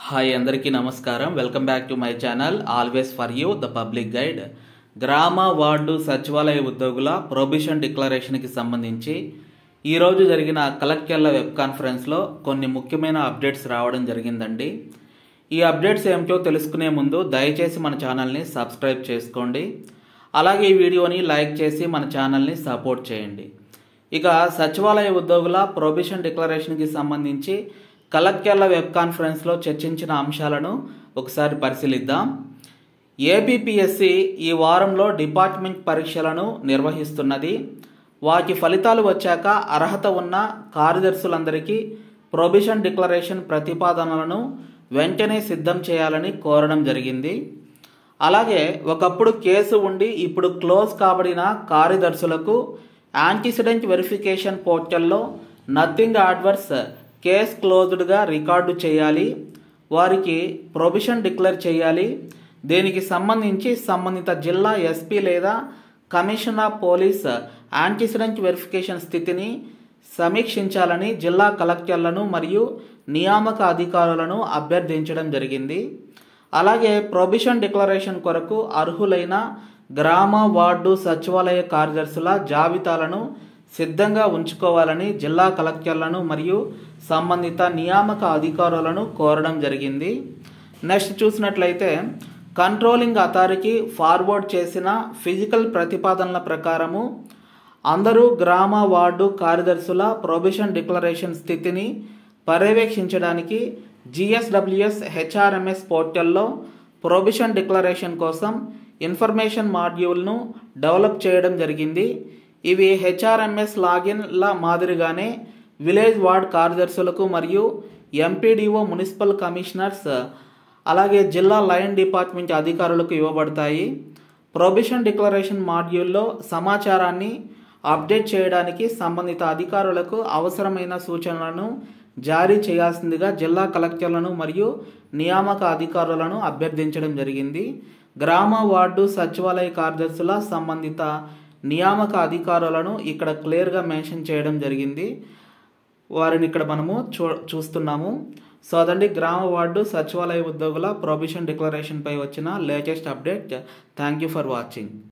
hi అందరికీ నమస్కారం welcome back to my channel always for you the public guide గ్రామ వార్డు సచివాలయ ఉద్యోగుల ప్రొబిషన్ డిక్లరేషన్కి సంబంధించి ఈరోజు జరిగిన కలెక్టర్ల వెబ్ కాన్ఫరెన్స్లో కొన్ని ముఖ్యమైన అప్డేట్స్ రావడం జరిగిందండి ఈ అప్డేట్స్ ఏమిటో తెలుసుకునే ముందు దయచేసి మన ఛానల్ని సబ్స్క్రైబ్ చేసుకోండి అలాగే ఈ వీడియోని లైక్ చేసి మన ఛానల్ని సపోర్ట్ చేయండి ఇక సచివాలయ ఉద్యోగుల ప్రొబిషన్ డిక్లరేషన్కి సంబంధించి కలెక్టర్ల వెబ్ కాన్ఫరెన్స్లో చర్చించిన అంశాలను ఒకసారి పరిశీలిద్దాం ఏపీపీఎస్సి ఈ వారంలో డిపార్ట్మెంట్ పరీక్షలను నిర్వహిస్తున్నది వాటి ఫలితాలు వచ్చాక అర్హత ఉన్న కార్యదర్శులందరికీ ప్రొబిషన్ డిక్లరేషన్ ప్రతిపాదనలను వెంటనే సిద్ధం చేయాలని కోరడం జరిగింది అలాగే ఒకప్పుడు కేసు ఉండి ఇప్పుడు క్లోజ్ కాబడిన కార్యదర్శులకు యాంటిసిడెంట్ వెరిఫికేషన్ పోర్టల్లో నథింగ్ అడ్వర్స్ కేస్ క్లోజ్డ్గా రికార్డు చేయాలి వారికి ప్రొబిషన్ డిక్లేర్ చేయాలి దీనికి సంబంధించి సంబంధిత జిల్లా ఎస్పీ లేదా commissioner of police antecedent verification స్థితిని సమీక్షించాలని జిల్లా కలెక్టర్లను మరియు నియామక అధికారులను అభ్యర్థించడం జరిగింది అలాగే ప్రొబిషన్ డిక్లరేషన్ కొరకు అర్హులైన గ్రామ వార్డు సచివాలయ కార్యదర్శుల జాబితాలను సిద్ధంగా ఉంచుకోవాలని జిల్లా కలెక్టర్లను మరియు సంబంధిత నియామక అధికారులను కోరడం జరిగింది నెక్స్ట్ చూసినట్లయితే కంట్రోలింగ్ అథారిటీ ఫార్వర్డ్ చేసిన ఫిజికల్ ప్రతిపాదనల ప్రకారము అందరూ గ్రామ వార్డు కార్యదర్శుల ప్రొబిషన్ డిక్లరేషన్ స్థితిని పర్యవేక్షించడానికి జిఎస్డబ్ల్యూఎస్ హెచ్ఆర్ఎంఎస్ పోర్టల్లో ప్రొబిషన్ డిక్లరేషన్ కోసం ఇన్ఫర్మేషన్ మాడ్యూల్ను డెవలప్ చేయడం జరిగింది ఇవి హెచ్ఆర్ఎంఎస్ లాగిన్ల మాదిరిగానే విలేజ్ వార్డ్ కార్యదర్శులకు మరియు ఎంపీడీఓ మున్సిపల్ కమిషనర్స్ అలాగే జిల్లా లైన్ డిపార్ట్మెంట్ అధికారులకు ఇవ్వబడతాయి ప్రొబిషన్ డిక్లరేషన్ మాడ్యూల్లో సమాచారాన్ని అప్డేట్ చేయడానికి సంబంధిత అధికారులకు అవసరమైన సూచనలను జారీ చేయాల్సిందిగా జిల్లా కలెక్టర్లను మరియు నియామక అధికారులను అభ్యర్థించడం జరిగింది గ్రామ వార్డు సచివాలయ కార్యదర్శుల సంబంధిత నియామక అధికారులను ఇక్కడ క్లియర్గా మెన్షన్ చేయడం జరిగింది వారిని ఇక్కడ మనము చూ చూస్తున్నాము సో అదండి గ్రామ వార్డు సచివాలయ ఉద్యోగుల ప్రొబిషన్ డిక్లరేషన్పై వచ్చిన latest update thank you for watching